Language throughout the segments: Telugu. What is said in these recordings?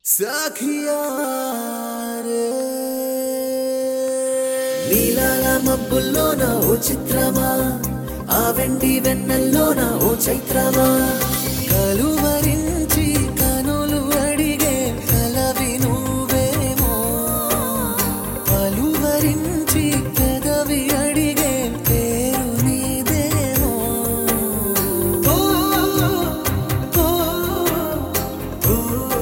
సఖియా రే. నీలాల మబ్బుల్లోన ఓ చిత్రమా ఆ వెండి వెన్నెల్లోన ఓ చైత్రమా కలువరించి కనులు అడిగే కలవి నువ్వేమో పలువరించి పెదవి అడిగే పేరు నీదేమో ఓ, ఓ, ఓ,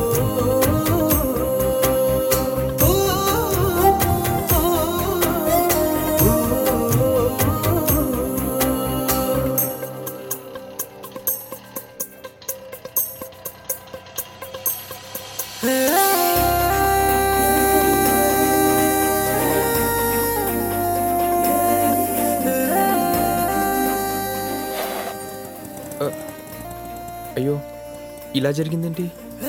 అయ్యో ఇలా జరిగిందేంటి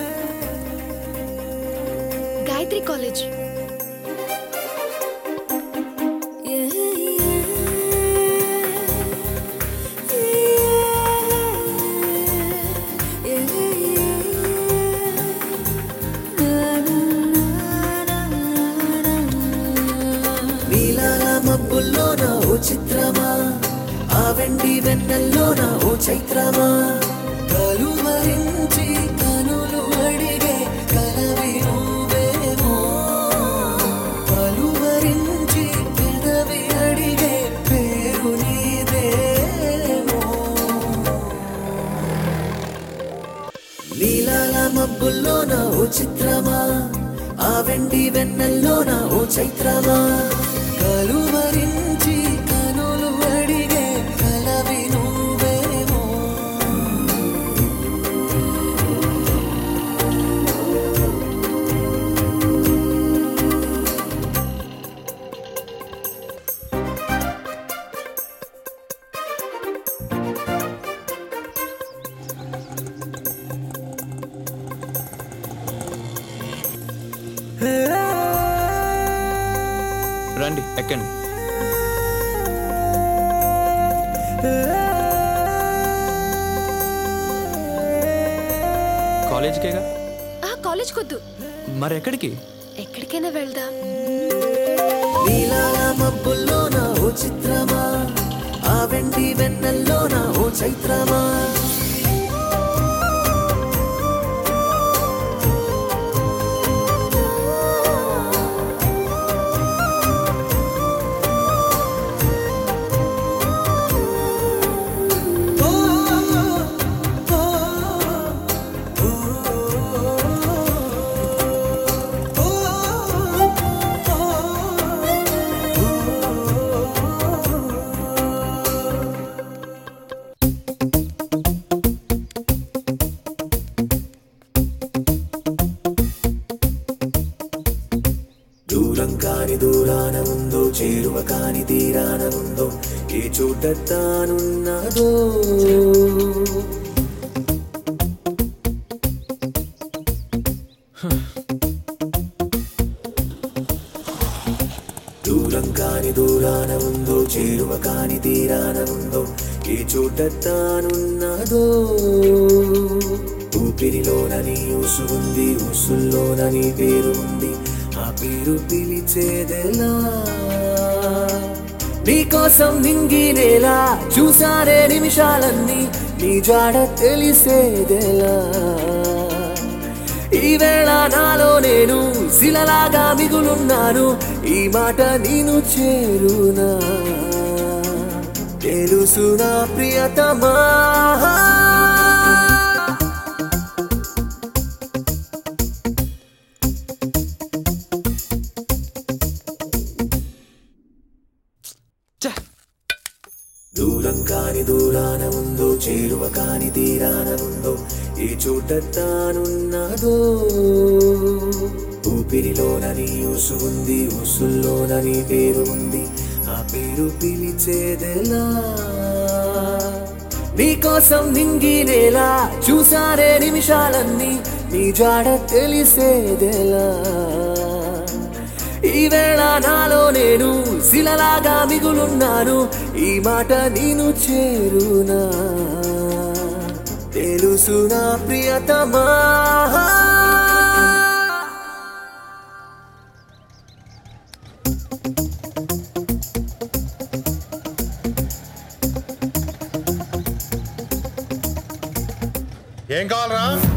గాయత్రి కాలేజ్ నీలాల మబ్బుల్లోన ఓ చిత్రమా ఆ వెండి వెన్నెల్లోన ఓ చైత్రమా కలువరించి కనులు అడిగే కలవి నువ్వేమో పలువరించి పెదవి అడిగే పేరు నీదేమో నీలాల మబ్బుల్లోన ఓ చిత్రమా ఆ వెండి వెన్నెల్లోన ఓ చైత్రమా కలువరించి కనులు అడిగే కలవి నువ్వేమో రండి ఎక్కండి కాలేజీకేగా ఆ కాలేజ్ కొద్దు మరి ఎక్కడికి ఎక్కడికైనా వెళ్దాం నీలాల మబ్బుల్లోన ఓ చిత్రమా ఆ వెండి వెన్నెల్లోన ఓ చైత్రమా దూరం కాని దూరాన ఉందో చేరువ కాని తీరాన ఉందో ఏ చోట తానున్నదో దూరం కాని దూరాన ఉందో చేరువ కాని తీరాన ఉందో ఏ చోట తానున్నదో ఊపిరిలోన నీ ఊసు ఉంది ఊసుల్లోన నీ పేరు ఉంది ఆ పేరు పిలిచేదెలా నీకోసం నింగినేలా చూసారే నిమిషాలన్నీ నీ జాడ తెలిసేదెలా ఈ వేళ నాలో నేను శిలలాగా మిగులున్నాను ఈ మాట నేను చేరునా తెలుసు నా ప్రియతమా ఛ! దూరం కాని దూరాన ఉందో చేరువ కాని తీరాన ఉందో ఏ చోట తానున్నదో ఊపిరిలోన నీ ఊసు ఉంది ఊసుల్లోన నీ పేరు ఉంది ఆ పేరు పిలిచేదెలా నీకోసం నింగినేలా చూసారే నిమిషాలన్నీ నీ జాడ తెలిసేదెలా ఈ వేళ నాలో నేను శిలలాగా మిగులున్నాను ఈ మాట నేను చేరునా తెలుసు నా ప్రియతమా ఏం కావాలరా